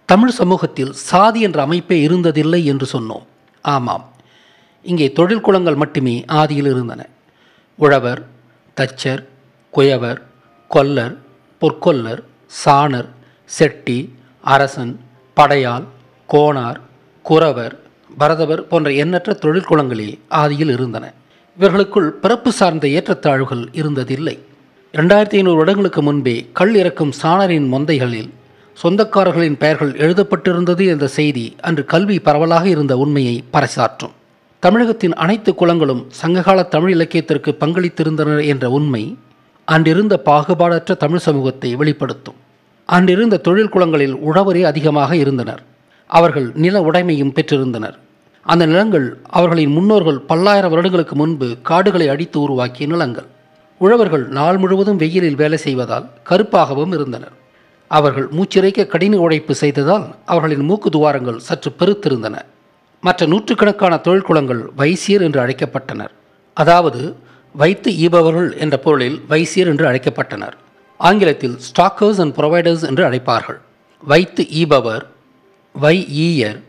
தமிழ் சமூகத்தில் சாதி என்ற அமைப்பே இருந்ததில்லை என்று சொன்னோம் ஆமாம் இங்கே தொழில் குலங்கள் மட்டுமே ஆதியில் இருந்தன உழவர் தச்சர் குயவர் கொல்லர் பொற்கொல்லர் சாணர் செட்டி அரசன் படையாள் கோணார் குறவர் பரதவர் போன்ற எண்ணற்ற தொழில் குலங்களே ஆதியில் இருந்தன இவர்களுக்குள் பிறப்பு சார்ந்த ஏற்றத்தாழ்வுகள் இருந்ததில்லை இரண்டாயிரத்தி ஐநூறு வருடங்களுக்கு முன்பே கல் இறக்கும் சாணரின் மொந்தைகளில் சொந்தக்காரர்களின் பெயர்கள் எழுதப்பட்டிருந்தது என்ற செய்தி அன்று கல்வி பரவலாக இருந்த உண்மையை பறைசாற்றும் தமிழகத்தின் அனைத்து குலங்களும் சங்ககால தமிழ் இலக்கியத்திற்கு பங்களித்திருந்தனர் என்ற உண்மை அன்றிருந்த பாகுபாடற்ற தமிழ் சமூகத்தை வெளிப்படுத்தும் அன்றிருந்த தொழில் குலங்களில் உழவரே அதிகமாக இருந்தனர் அவர்கள் நில உடைமையும் பெற்றிருந்தனர் அந்த நிலங்கள் அவர்களின் முன்னோர்கள் பல்லாயிரம் வருடங்களுக்கு முன்பு காடுகளை அடித்து உருவாக்கிய நிலங்கள் உழவர்கள் நாள் முழுவதும் வெயிலில் வேலை செய்வதால் கருப்பாகவும் இருந்தனர் அவர்கள் மூச்சிறைக்க கடின உழைப்பு செய்ததால் அவர்களின் மூக்கு துவாரங்கள் சற்று பெருத்திருந்தன மற்ற நூற்றுக்கணக்கான தொழிற்குளங்கள் வைசியர் என்று அழைக்கப்பட்டனர் அதாவது வைத்து ஈபவர்கள் என்ற பொருளில் வைசியர் என்று அழைக்கப்பட்டனர் ஆங்கிலத்தில் ஸ்டாக்கர்ஸ் அண்ட் ப்ரொவைடர்ஸ் என்று அழைப்பார்கள் வைத்து ஈபவர் வை ஈயர்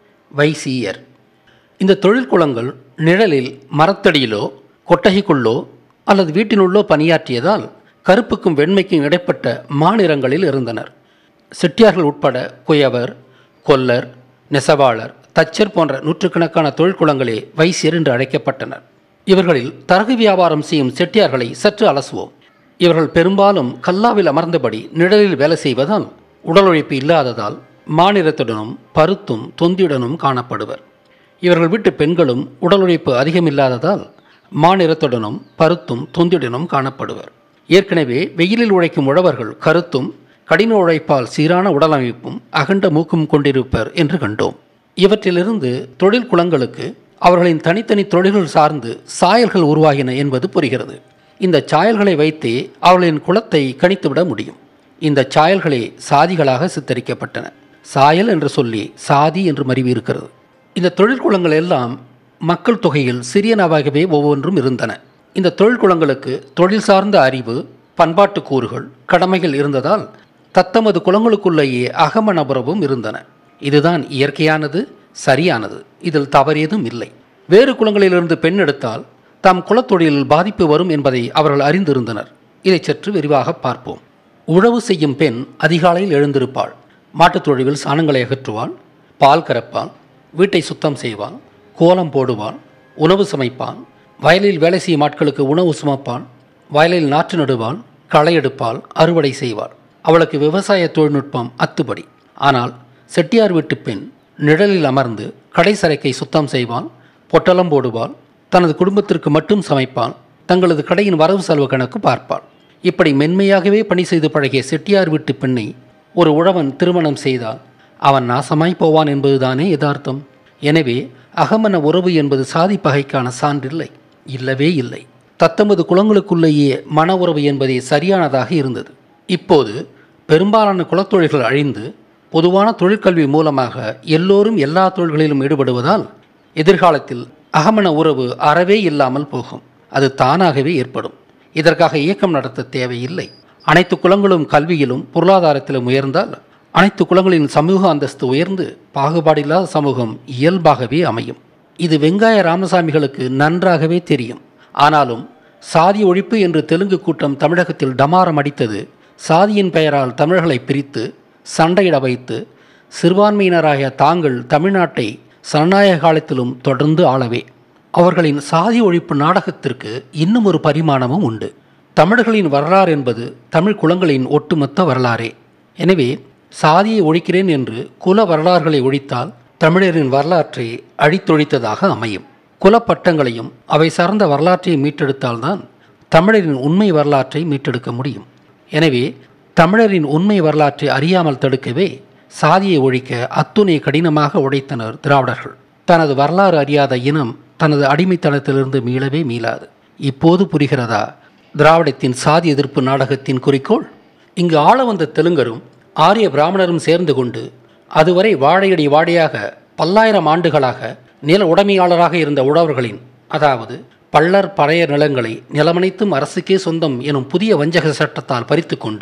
வைசீயர் இந்த தொழிற்குளங்கள் நிழலில் மரத்தடியிலோ கொட்டகைக்குள்ளோ அல்லது வீட்டினுள்ளோ பணியாற்றியதால் கருப்புக்கும் வெண்மைக்கும் இடைப்பட்ட மாநிறங்களில் இருந்தனர் செட்டியார்கள் உட்பட குயவர் கொல்லர் நெசவாளர் தச்சர் போன்ற நூற்றுக்கணக்கான தொழிற்குளங்களே வைசியர் என்று அழைக்கப்பட்டனர் இவர்களில் தரகு வியாபாரம் செய்யும் செட்டியார்களை சற்று அலசுவோம் இவர்கள் பெரும்பாலும் கல்லாவில் அமர்ந்தபடி நிழலில் வேலை செய்வதால் உடல் உழைப்பு இல்லாததால் மாநிறத்துடனும் பருத்தும் தொந்தியுடனும் காணப்படுவர் இவர்கள் வீட்டு பெண்களும் உடல் உழைப்பு அதிகமில்லாததால் மாநிறத்துடனும் பருத்தும் தொந்தியுடனும் காணப்படுவர் ஏற்கனவே வெயிலில் உழைக்கும் உழவர்கள் கருத்தும் கடின உழைப்பால் சீரான உடலமைப்பும் அகண்ட மூக்கும் கொண்டிருப்பர் என்று கண்டோம் இவற்றிலிருந்து தொழில் குலங்களுக்கு அவர்களின் தனித்தனி தொழில்கள் சார்ந்து சாயல்கள் உருவாகின என்பது புரிகிறது இந்த சாயல்களை வைத்தே அவர்களின் குலத்தை கணித்துவிட முடியும் இந்த சாயல்களே சாதிகளாக சித்தரிக்கப்பட்டன சாயல் என்று சொல்லி சாதி என்று மருவி இருக்கிறது இந்த தொழிற்குளங்கள் எல்லாம் மக்கள் தொகையில் சிறியனவாகவே ஒவ்வொன்றும் இருந்தன இந்த தொழிற்குளங்களுக்கு தொழில் சார்ந்த அறிவு பண்பாட்டு கூறுகள் கடமைகள் இருந்ததால் தத்தமது குலங்களுக்குள்ளேயே அகம நபரவும் இருந்தன இதுதான் இயற்கையானது சரியானது இதில் தவறியதும் இல்லை வேறு குலங்களிலிருந்து பெண் எடுத்தால் தம் குலத்தொழிலில் பாதிப்பு வரும் என்பதை அவர்கள் அறிந்திருந்தனர் இதை சற்று விரிவாக பார்ப்போம் உழவு செய்யும் பெண் அதிகாலையில் எழுந்திருப்பாள் மாட்டுத் தொழுவில் சாணங்களை அகற்றுவாள் பால் கறப்பாள் வீட்டை சுத்தம் செய்வாள் கோலம் போடுவாள் உணவு சமைப்பாள் வயலில் வேலை செய்யும் ஆட்களுக்கு உணவு சுமப்பாள் வயலில் நாற்று நடுவாள் களை எடுப்பாள் அறுவடை செய்வாள் அவளுக்கு விவசாய தொழில்நுட்பம் அத்துபடி ஆனால் செட்டியார் வீட்டு பெண் நிழலில் அமர்ந்து கடை சரக்கை சுத்தம் செய்வாள் பொட்டலம் போடுவாள் தனது குடும்பத்திற்கு மட்டும் சமைப்பாள் தங்களது கடையின் வரவு செலவு கணக்கு பார்ப்பாள் இப்படி மென்மையாகவே பணி செய்து பழகிய செட்டியார் வீட்டு பெண்ணை ஒரு உழவன் திருமணம் செய்தால் அவன் நாசமாய் போவான் என்பதுதானே யதார்த்தம் எனவே அகமன உறவு என்பது சாதி பகைக்கான சான்றில்லை இல்லவே இல்லை தத்தமது குலங்களுக்குள்ளேயே மன உறவு என்பதே சரியானதாக இருந்தது இப்போது பெரும்பாலான குலத்தொழில்கள் அழிந்து பொதுவான தொழிற்கல்வி மூலமாக எல்லோரும் எல்லா தொழில்களிலும் ஈடுபடுவதால் எதிர்காலத்தில் அகமன உறவு அறவே இல்லாமல் போகும் அது தானாகவே ஏற்படும் இதற்காக இயக்கம் நடத்த தேவையில்லை அனைத்து குலங்களும் கல்வியிலும் பொருளாதாரத்திலும் உயர்ந்தால் அனைத்து குலங்களின் சமூக அந்தஸ்து உயர்ந்து பாகுபாடில்லாத சமூகம் இயல்பாகவே அமையும் இது வெங்காய ராமசாமிகளுக்கு நன்றாகவே தெரியும் ஆனாலும் சாதி ஒழிப்பு என்று தெலுங்கு கூட்டம் தமிழகத்தில் டமாரம் அடித்தது சாதியின் பெயரால் தமிழர்களை பிரித்து சண்டையிட வைத்து சிறுபான்மையினராகிய தாங்கள் தமிழ்நாட்டை சனநாயக காலத்திலும் தொடர்ந்து ஆளவே அவர்களின் சாதி ஒழிப்பு நாடகத்திற்கு இன்னும் ஒரு பரிமாணமும் உண்டு தமிழர்களின் வரலாறு என்பது தமிழ் குலங்களின் ஒட்டுமொத்த வரலாறே எனவே சாதியை ஒழிக்கிறேன் என்று குல வரலாறுகளை ஒழித்தால் தமிழரின் வரலாற்றை அழித்தொழித்ததாக அமையும் குலப்பட்டங்களையும் அவை சார்ந்த வரலாற்றை மீட்டெடுத்தால்தான் தமிழரின் உண்மை வரலாற்றை மீட்டெடுக்க முடியும் எனவே தமிழரின் உண்மை வரலாற்றை அறியாமல் தடுக்கவே சாதியை ஒழிக்க அத்துணை கடினமாக உடைத்தனர் திராவிடர்கள் தனது வரலாறு அறியாத இனம் தனது அடிமைத்தனத்திலிருந்து மீளவே மீளாது இப்போது புரிகிறதா திராவிடத்தின் சாதி எதிர்ப்பு நாடகத்தின் குறிக்கோள் இங்கு ஆள வந்த தெலுங்கரும் ஆரிய பிராமணரும் சேர்ந்து கொண்டு அதுவரை வாழையடி வாழையாக பல்லாயிரம் ஆண்டுகளாக நில உடைமையாளராக இருந்த உழவர்களின் அதாவது பள்ளர் பறையர் நிலங்களை நிலமனைத்தும் அரசுக்கே சொந்தம் எனும் புதிய வஞ்சக சட்டத்தால் பறித்து கொண்டு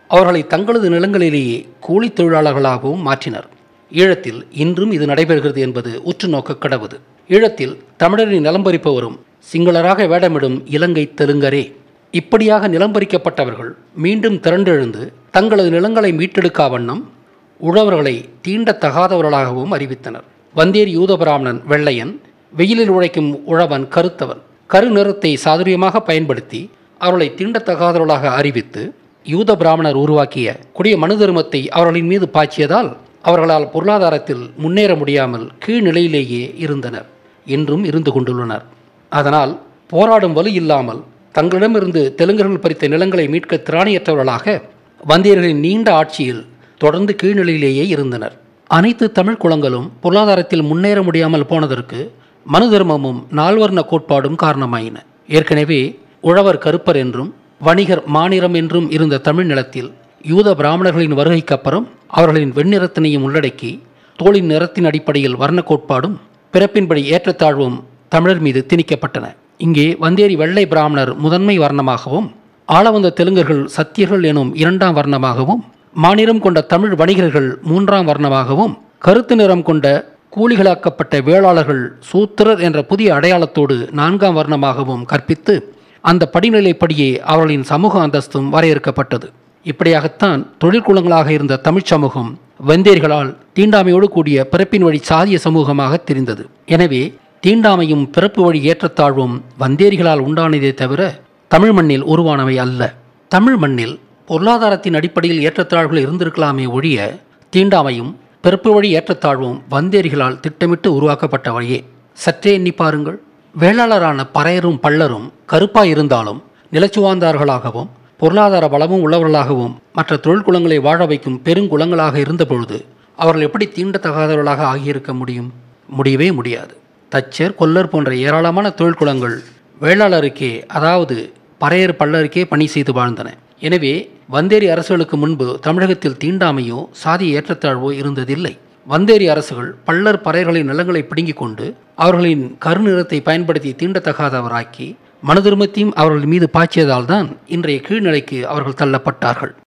அவர்களை தங்களது நிலங்களிலேயே கூலித் தொழிலாளர்களாகவும் மாற்றினர் ஈழத்தில் இன்றும் இது நடைபெறுகிறது என்பது உற்று நோக்க கடவுது ஈழத்தில் தமிழரின் நிலம் பறிப்பவரும் சிங்களராக வேடமிடும் இலங்கை தெலுங்கரே இப்படியாக நிலம் பறிக்கப்பட்டவர்கள் மீண்டும் திரண்டெழுந்து தங்களது நிலங்களை மீட்டெடுக்கா வண்ணம் உழவர்களை தீண்டத்தகாதவர்களாகவும் அறிவித்தனர் வந்தேரி யூதபிராமணன் வெள்ளையன் வெயிலில் உழைக்கும் உழவன் கருத்தவன் கரு நிறத்தை சாதுரியமாக பயன்படுத்தி அவர்களை தீண்டத்தகாதவர்களாக அறிவித்து யூத பிராமணர் உருவாக்கிய கொடிய மனு தர்மத்தை அவர்களின் மீது பாய்ச்சியதால் அவர்களால் பொருளாதாரத்தில் முன்னேற முடியாமல் கீழ்நிலையிலேயே இருந்தனர் இன்றும் இருந்து கொண்டுள்ளனர் அதனால் போராடும் வலு இல்லாமல் தங்களிடமிருந்து தெலுங்கர்கள் பறித்த நிலங்களை மீட்க திராணியற்றவர்களாக வந்தியர்களின் நீண்ட ஆட்சியில் தொடர்ந்து கீழ்நிலையிலேயே இருந்தனர் அனைத்து தமிழ் குலங்களும் பொருளாதாரத்தில் முன்னேற முடியாமல் போனதற்கு மனு தர்மமும் நால்வர்ண கோட்பாடும் காரணமாயின ஏற்கனவே உழவர் கருப்பர் என்றும் வணிகர் மாநிறம் என்றும் இருந்த தமிழ் நிலத்தில் யூத பிராமணர்களின் வருகைக்கு அப்புறம் அவர்களின் வெண்ணிறத்தினையும் உள்ளடக்கி தோளின் நிறத்தின் அடிப்படையில் வர்ண கோட்பாடும் பிறப்பின்படி ஏற்றத்தாழ்வும் தமிழர் மீது திணிக்கப்பட்டன இங்கே வந்தேரி வெள்ளை பிராமணர் முதன்மை வர்ணமாகவும் ஆளவந்த தெலுங்கர்கள் சத்தியர்கள் எனும் இரண்டாம் வர்ணமாகவும் மாநிலம் கொண்ட தமிழ் வணிகர்கள் மூன்றாம் வர்ணமாகவும் கருத்து நிறம் கொண்ட கூலிகளாக்கப்பட்ட வேளாளர்கள் சூத்திரர் என்ற புதிய அடையாளத்தோடு நான்காம் வர்ணமாகவும் கற்பித்து அந்த படிநிலைப்படியே அவர்களின் சமூக அந்தஸ்தும் வரையறுக்கப்பட்டது இப்படியாகத்தான் தொழிற்குலங்களாக இருந்த தமிழ்ச் சமூகம் வந்தேர்களால் தீண்டாமையோடு கூடிய பிறப்பின் வழி சாதிய சமூகமாக தெரிந்தது எனவே தீண்டாமையும் பிறப்பு வழி ஏற்றத்தாழ்வும் வந்தேரிகளால் உண்டானதே தவிர தமிழ் மண்ணில் உருவானவை அல்ல தமிழ் மண்ணில் பொருளாதாரத்தின் அடிப்படையில் ஏற்றத்தாழ்வுகள் இருந்திருக்கலாமே ஒழிய தீண்டாமையும் பிறப்பு வழி ஏற்றத்தாழ்வும் வந்தேரிகளால் திட்டமிட்டு உருவாக்கப்பட்டவையே சற்றே எண்ணி பாருங்கள் வேளாளரான பறையரும் பள்ளரும் கருப்பாய் இருந்தாலும் நிலச்சுவார்ந்தார்களாகவும் பொருளாதார பலமும் உள்ளவர்களாகவும் மற்ற தொழிற்குலங்களை வாழ வைக்கும் பெருங்குலங்களாக இருந்தபொழுது அவர்கள் எப்படி தீண்டத்தகாதவர்களாக ஆகியிருக்க முடியும் முடியவே முடியாது தச்சர் கொல்லர் போன்ற ஏராளமான தொழிற்குலங்கள் வேளாளருக்கே அதாவது பறையர் பல்லருக்கே பணி செய்து வாழ்ந்தன எனவே வந்தேரி அரசுகளுக்கு முன்பு தமிழகத்தில் தீண்டாமையோ சாதிய ஏற்றத்தாழ்வோ இருந்ததில்லை வந்தேரி அரசுகள் பல்லர் பறையர்களின் நிலங்களை பிடுங்கிக் கொண்டு அவர்களின் கருநிறத்தை பயன்படுத்தி தீண்டத்தகாதவராக்கி மனதுருமத்தையும் அவர்கள் மீது பாய்ச்சியதால் தான் இன்றைய கீழ்நிலைக்கு அவர்கள் தள்ளப்பட்டார்கள்